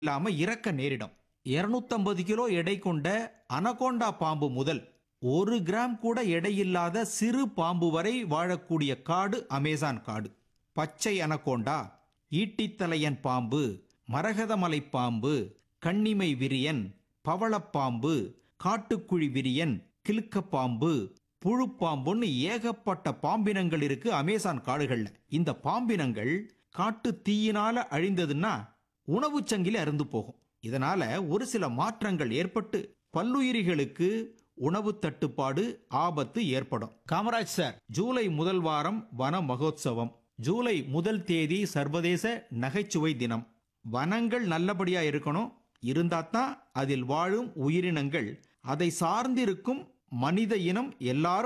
இல்லாம இறக்க நேரிடும் 250 கிலோ எடை கொண்ட அனகோண்டா பாம்பு முதல் ஒரு கிராம் கூட எடையில்லாத சிறு பாம்பு வரை வாழக்கூடிய காடு அமேசான் காடு பச்சை அனகோண்டா ஈட்டித்தலையன் பாம்பு மரகதமலை பாம்பு கண்ணிமை விரியன் பவளப்பாம்பு காட்டுக்குழி விரியன் கிலுக்கப்பாம்பு புழுப்பாம்புன்னு ஏகப்பட்ட பாம்பினங்கள் இருக்கு அமேசான் காடுகள்ல இந்த பாம்பினங்கள் காட்டு தீயினால அழிந்ததுன்னா உணவுச் சங்கிலி அருந்து போகும் இதனால ஒரு சில மாற்றங்கள் ஏற்பட்டு பல்லுயிரிகளுக்கு உணவு தட்டுப்பாடு ஆபத்து ஏற்படும் காமராஜ் சார் ஜூலை முதல் வாரம் வன மகோத்சவம் ஜூலை முதல் தேதி சர்வதேச நகைச்சுவை தினம் வனங்கள் நல்லபடியா இருக்கணும் இருந்தாதான் அதில் வாழும் உயிரினங்கள் அதை சார்ந்திருக்கும் மனித இனம் எல்லாரும்